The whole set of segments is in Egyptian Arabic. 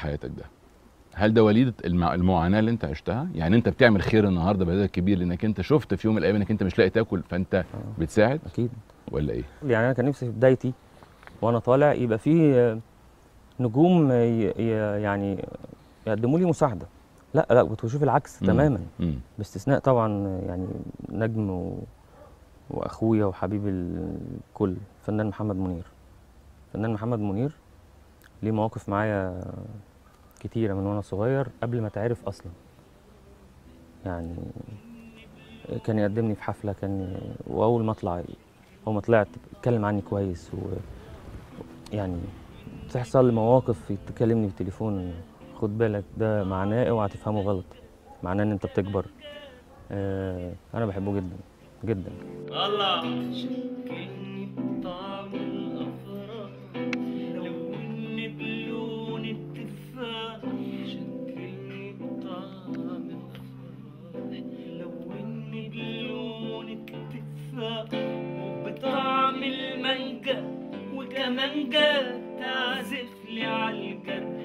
حياتك ده هل ده وليده المع... المعاناه اللي انت عشتها يعني انت بتعمل خير النهارده بهذا كبير لانك انت شفت في يوم من الايام انك انت مش لاقي تاكل فانت آه. بتساعد اكيد ولا ايه يعني انا كان نفسي في بدايتي وانا طالع يبقى في آه، نجوم ي- ي- يعني يقدموا لي مساعده لا لا كنت بشوف العكس مم. تماما مم. باستثناء طبعا آه، يعني نجم و... واخويا وحبيبي الكل الفنان محمد منير الفنان محمد منير ليه مواقف معايا كتيرة من وانا صغير قبل ما اتعرف اصلا يعني كان يقدمني في حفلة كان واول ما اطلع اول ما طلعت اتكلم عني كويس و يعني تحصل لي مواقف تكلمني في التليفون خد بالك ده معناه اوعى تفهمه غلط معناه ان انت بتكبر آه انا بحبه جدا جدا الله شكلني بطعم الافراح لوني بلون التفاح شكلني بطعم الافراح لوني بلون التفاح وبطعم المانجا وكمانجا تعزف لي عالجرح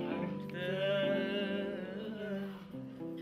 ارتاح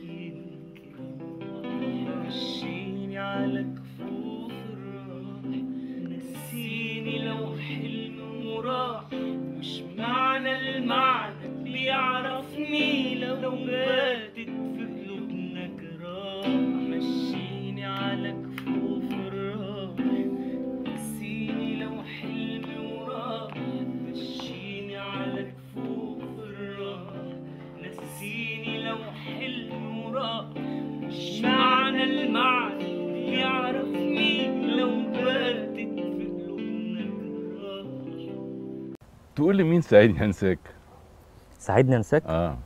يمكن مشيني على كفوف الراح نسيني لو حلم وراح مش معنى المعنى بيعرفني لو باتت في قلوبنا جراح مشيني على كفوف الراح نسيني لو حلم وراح مشيني على كفوف الراح نسيني لو حلم وراح مش معنى المعنى يعرفني لو باتت في قلوبنا جراح تقول لي مين ساعدني انساك ساعدني انساك اه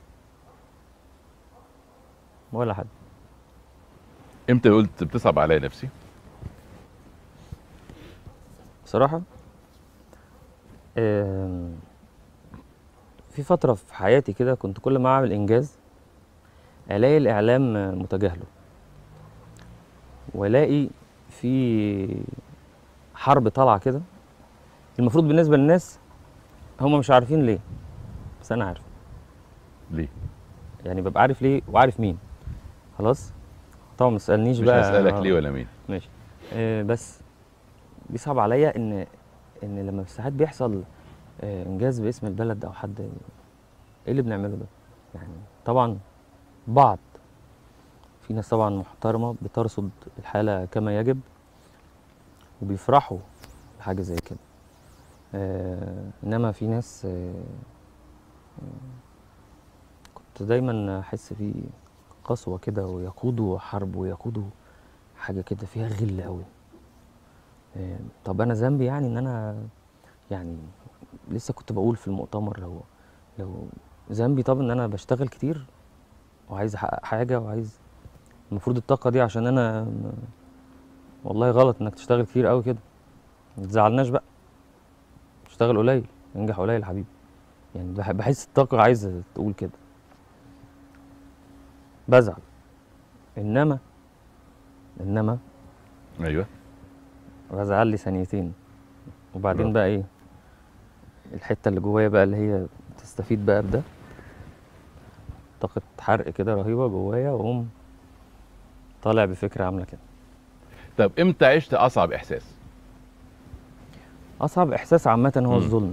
ولا حد امتى قلت بتصعب عليا نفسي بصراحة آم، في فترة في حياتي كده كنت كل ما أعمل إنجاز ألاقي الإعلام آه، متجاهله وألاقي في حرب طالعة كده المفروض بالنسبة للناس هم مش عارفين ليه بس أنا عارف ليه يعني ببقى عارف ليه وعارف مين خلاص طبعا ما تسألنيش مش بقى هسالك آه. ليه ولا مين ماشي آه بس بيصعب عليا ان ان لما ساعات بيحصل آه انجاز باسم البلد او حد ايه اللي بنعمله ده يعني طبعا بعض في ناس طبعا محترمه بترصد الحاله كما يجب وبيفرحوا بحاجه زي كده آه انما في ناس آه آه، كنت دايما احس في قسوه كده ويقودوا حرب ويقودوا حاجه كده فيها غل قوي آه، طب انا ذنبي يعني ان انا يعني لسه كنت بقول في المؤتمر لو لو ذنبي طب ان انا بشتغل كتير وعايز احقق حاجه وعايز المفروض الطاقه دي عشان انا م- والله غلط انك تشتغل كتير قوي كده ما تزعلناش بقى اشتغل قليل انجح قليل يا حبيبي يعني بح- بحس الطاقه عايزه تقول كده بزعل انما انما ايوه بزعل لي ثانيتين وبعدين برافو. بقى ايه الحته اللي جوايا بقى اللي هي تستفيد بقى بده طاقه حرق كده رهيبه جوايا واقوم طالع بفكره عامله كده طب امتى عشت اصعب احساس اصعب احساس عامه هو مم. الظلم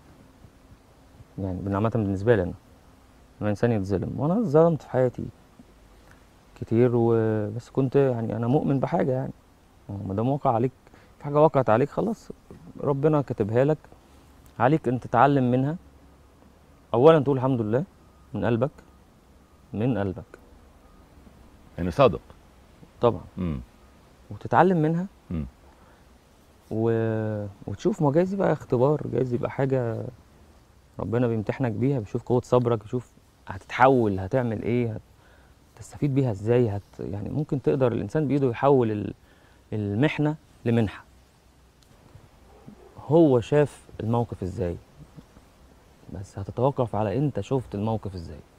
يعني عامه بالنسبه لي انا لما انسان يتظلم وانا اتظلمت في حياتي كتير و... بس كنت يعني انا مؤمن بحاجه يعني ما دام وقع عليك في حاجه وقعت عليك خلاص ربنا كاتبها لك عليك ان تتعلم منها اولا تقول الحمد لله من قلبك من قلبك يعني صادق طبعا امم وتتعلم منها مم. و... وتشوف ما جايز يبقى اختبار جايز يبقى حاجة ربنا بيمتحنك بيها بيشوف قوة صبرك بيشوف هتتحول هتعمل ايه هتستفيد بيها ازاي هت... يعني ممكن تقدر الانسان بايده يحول ال- المحنة لمنحة هو شاف الموقف ازاي بس هتتوقف على انت شفت الموقف ازاي